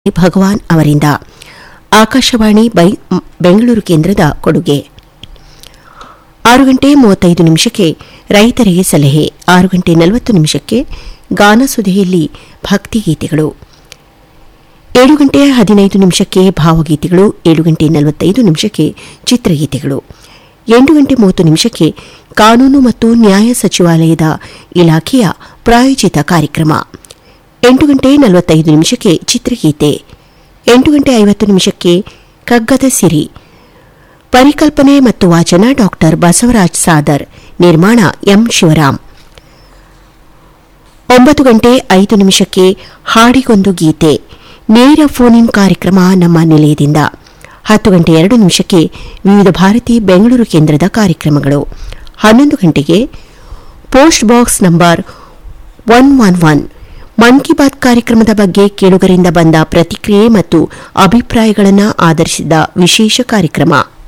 ಭಗವಾನ್ ಅವರಿಂದ ಆಕಾಶವಾಣಿ ಬೈ ಬೆಂಗಳೂರು ಕೇಂದ್ರದ ಕೊಡುಗೆ ಆರು ಗಂಟೆ ಮೂವತ್ತೈದು ನಿಮಿಷಕ್ಕೆ ರೈತರಿಗೆ ಸಲಹೆ ಆರು ಗಂಟೆ ನಲವತ್ತು ನಿಮಿಷಕ್ಕೆ ಗಾನಸುಧೆಯಲ್ಲಿ ಭಕ್ತಿಗೀತೆಗಳು ಏಳು ಗಂಟೆ ಹದಿನೈದು ನಿಮಿಷಕ್ಕೆ ಭಾವಗೀತೆಗಳು ಏಳು ಗಂಟೆ ನಲವತ್ತೈದು ನಿಮಿಷಕ್ಕೆ ಚಿತ್ರಗೀತೆಗಳು ಎಂಟು ಗಂಟೆ ಮೂವತ್ತು ನಿಮಿಷಕ್ಕೆ ಕಾನೂನು ಮತ್ತು ನ್ಯಾಯ ಸಚಿವಾಲಯದ ಇಲಾಖೆಯ ಪ್ರಾಯೋಜಿತ ಕಾರ್ಯಕ್ರಮ ಎಂಟು ಗಂಟೆ ನಲವತ್ತೈದು ನಿಮಿಷಕ್ಕೆ ಚಿತ್ರಗೀತೆ ಎಂಟು ಗಂಟೆ ಐವತ್ತು ನಿಮಿಷಕ್ಕೆ ಕಗ್ಗದ ಸಿರಿ ಪರಿಕಲ್ಪನೆ ಮತ್ತು ವಾಚನ ಡಾಕ್ಟರ್ ಬಸವರಾಜ್ ಸಾದರ್ ನಿರ್ಮಾಣ ಎಂ ಶಿವರಾಮ್ ಒಂಬತ್ತು ಗಂಟೆ ಐದು ನಿಮಿಷಕ್ಕೆ ಹಾಡಿಗೊಂದು ಗೀತೆ ನೇರ ಫೋನ್ ಇನ್ ಕಾರ್ಯಕ್ರಮ ನಮ್ಮ ನಿಲಯದಿಂದ ಹತ್ತು ಗಂಟೆ ಎರಡು ನಿಮಿಷಕ್ಕೆ ವಿವಿಧ ಭಾರತಿ ಬೆಂಗಳೂರು ಕೇಂದ್ರದ ಕಾರ್ಯಕ್ರಮಗಳು ಹನ್ನೊಂದು ಗಂಟೆಗೆ post box number one one one Mann Ki Baat ಕಾರ್ಯಕ್ರಮದ ಬಗ್ಗೆ ಕೇಳುಗರಿಂದ ಬಂದ ಪ್ರತಿಕ್ರಿಯೆ ಮತ್ತು ಅಭಿಪ್ರಾಯಗಳನ್ನು ಆಧರಿಸಿದ ವಿಶೇಷ ಕಾರ್ಯಕ್ರಮ